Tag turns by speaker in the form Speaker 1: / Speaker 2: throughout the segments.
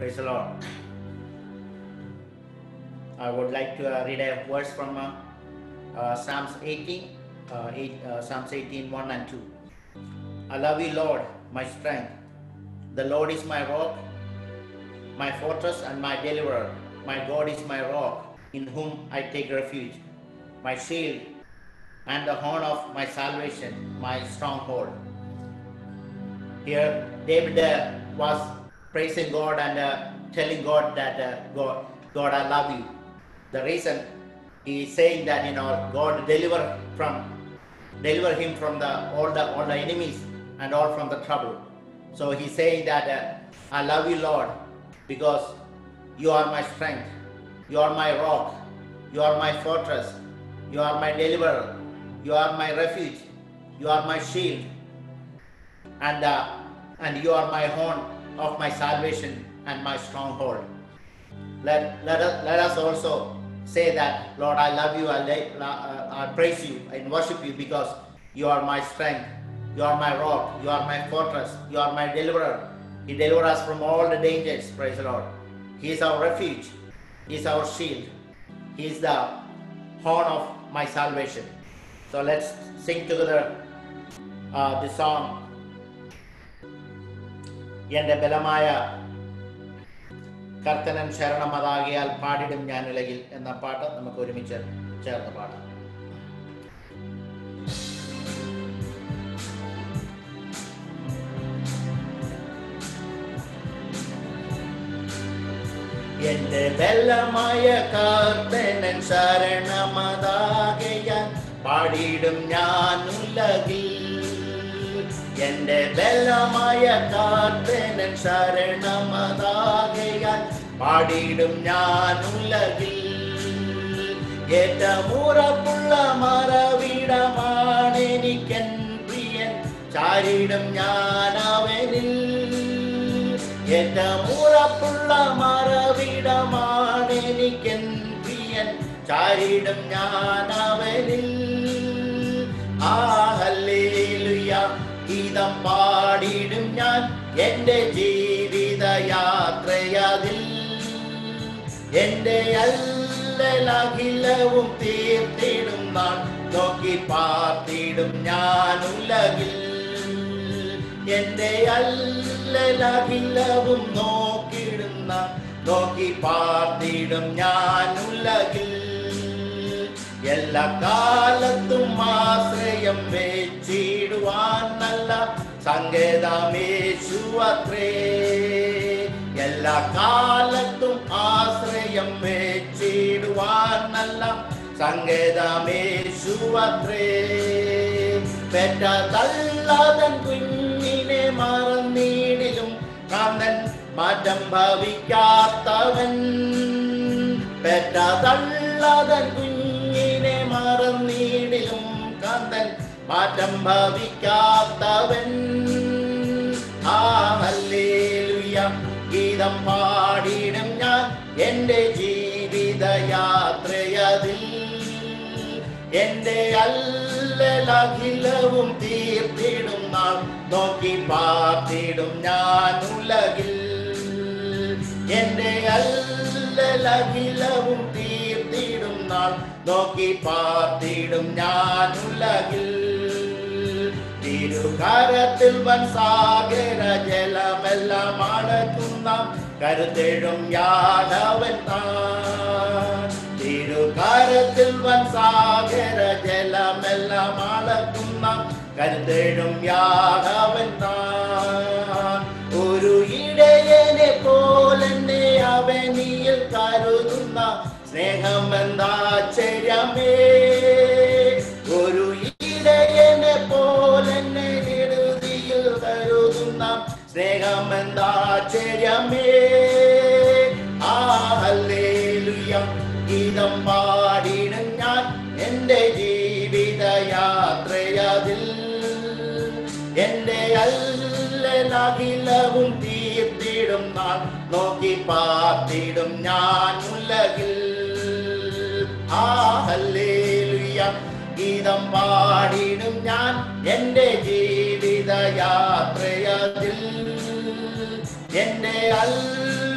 Speaker 1: Praise the Lord. I would like to uh, read a verse from uh, uh, Psalms 18, uh, 8, uh, Psalms 18, 1 and 2. I love you, Lord, my strength. The Lord is my rock, my fortress, and my deliverer. My God is my rock, in whom I take refuge, my shield, and the horn of my salvation, my stronghold. Here, David uh, was praising God and uh, telling God that uh, God, God, I love you. The reason he is saying that you know God deliver from deliver him from the all the all the enemies and all from the trouble. So he's saying that uh, I love you, Lord, because you are my strength, you are my rock, you are my fortress, you are my deliverer, you are my refuge, you are my shield, and uh, and you are my horn of my salvation and my stronghold. Let, let, us, let us also say that, Lord, I love you, I, lay, uh, I praise you, and worship you because you are my strength, you are my rock, you are my fortress, you are my deliverer. He delivers us from all the dangers, praise the Lord. He is our refuge, He is our shield, He is the horn of my salvation. So let's sing together uh, the song എന്റെ ബലമായ കർത്തനൻ ശരണമതാകിയാൽ പാടിടും ഞാൻ ഉലകിൽ എന്ന പാട്ട് നമുക്ക് ഒരുമിച്ച് ചേർന്ന് പാടാം എന്റെ ബലമായ കർത്തനൻ ശരണമതാകിയാൽ പാടിടും ഞാൻ ഉലകിൽ എന്റെ ബലമായ കാർത്തനൻ ശരണമതാകയാൽ പാടിയിടും ഞാൻ ഉലകിൽ ഏറ്റമുറപ്പുള്ള മറവിടമാണ് എനിക്കൻ പ്രിയൻ ചാരിടും ഞാൻ അവനിൽ ഏറ്റമുറപ്പുള്ള മറവിടമാണ് എനിക്കൻ പ്രിയൻ ചാരിടും ഞാൻ അവനിൽ ആ ഹല്ലേലൂയ ഗീതം പാടിയിടും ഞാൻ എൻ്റെ ജീവിത യാത്രയതിൽ എൻ്റെ അല്ലലഖിലവും തീർത്തിടും നാൾ നോക്കി പാർത്തിടും ഞാൻ ഉലകിൽ എൻ്റെ അല്ലലഖിലവും നോക്കിടുന്ന നോക്കി പാർത്തിടും ഞാൻ ഉലകിൽ എല്ലാ കാലത്തും ആശ്രയം വെച്ചിടുവാൻ നല്ല സങ്കേതമേശു അത്രേ എല്ലാ കാലത്തും ആശ്രയം വെച്ചിടുവാൻ നല്ല സങ്കേതമേശു അത്രേ പെറ്റ തള്ളതൻ കുഞ്ഞിനെ മറന്നീടിലും കാന്തൻ മാറ്റം ഭവിക്കാത്തവൻ പെറ്റ തള്ളതൻ കുഞ്ഞിനെ മറന്നീടിലും കാന്തൻ മാറ്റം ഭവിക്കാത്തവൻ ആ ഹല്ലേലൂയ ഗീതം പാടിയിടും ഞാൻ എൻ്റെ ജീവിത യാത്രയതിൽ എൻ്റെ അല്ലലഖിലവും തീർത്തിടും നാൾ നോക്കി പാർത്തിടും ഞാൻ ഉലകിൽ എൻ്റെ അല്ലലഖിലവും തീർത്തിടും നാൾ നോക്കി പാർത്തിടും ഞാൻ ഉലകിൽ തിരുകരത്തിൽ വൻ സാഗര ജലമെല്ലാം അടക്കുന്ന കരുത്തെഴും യാദവൻ താൻ തിരുകരത്തിൽ വൻ സാഗര ജലമെല്ലാം അളക്കുന്ന കരുത്തെഴും യാദവൻ താൻ ഒരു ഇടയനെ പോലെന്നെ അവനിയിൽ കരുതുന്ന സ്നേഹം എന്താശ്ചര്യമേ ഒരു ഇടയനെ പോലെന്നെ ഹൃതിയിൽ കരുതുന്ന സ്നേഹം എന്താശ്ചര്യമേ ആ ഹല്ലേലൂയ ഗീതം പാടിടും ഞാൻ എൻ്റെ ജീവിത യാത്രയതിൽ എൻ്റെ അല്ലലഖിലവും തീർത്തിടും നാൾ നോക്കി പാർത്തിടും ഞാൻ ഉലകിൽ ആ ഹല്ലേലൂയ ഗീതം പാടിടും ഞാൻ എൻ്റെ ജീവിത യാത്രയതിൽ എൻ്റെ അല്ല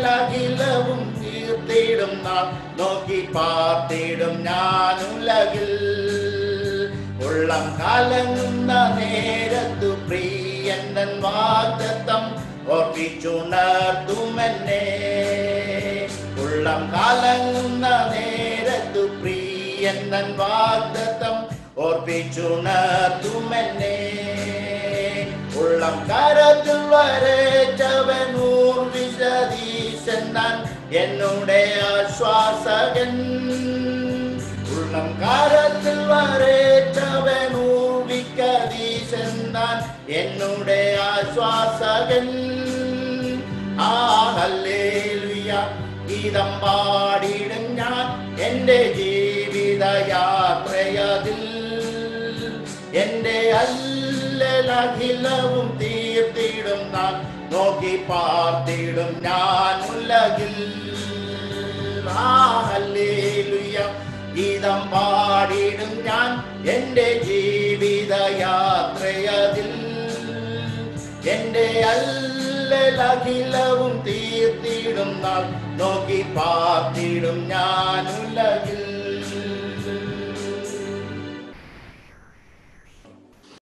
Speaker 1: അഖിലവും തീർത്തിടും നാൾ നോക്കി പാർത്തിടും ഞാൻ ഉലകിൽ ഉള്ളം കലങ്ങുന്ന നേരത്തു പ്രിയന്തൻ വാഗ്ദത്തം ഓർപ്പിച്ചുണർത്തുമെന്നെ ഉള്ളം കലങ്ങുന്ന നേരത്തു പ്രിയന്തൻ വാഗ്ദത്തം ഓർപ്പിച്ചുണർത്തുമെന്നെ ഉള്ളം കരത്തിൽ വരച്ചവനൂർ വിശദീശൻ താൻ എന്നുടെ ആശ്വാസകൻ ഉള്ളം കരത്തിൽ വരച്ചവനൂർ വിക്കദീശൻ താൻ എന്നുടെ ആശ്വാസകൻ ആ ഹല്ലേലൂയ ഗീതം പാടിടും ഞാൻ എൻ്റെ ജീവിത യാത്രയതിൽ എൻ്റെ അല്ലലഖിലവും തീർത്തിടും നാൻ നോക്കി പാർത്തിടും ഞാൻ ഉലകിൽ ആ ഹല്ലേലൂയ ഗീതം പാടിടും ഞാൻ എൻ്റെ ജീവിത യാത്രയതിൽ എൻ്റെ അല്ലലഖിലവും തീർത്തിടും നാൾ നോക്കി പാർത്തിടും ഞാൻ ഉലകിൽ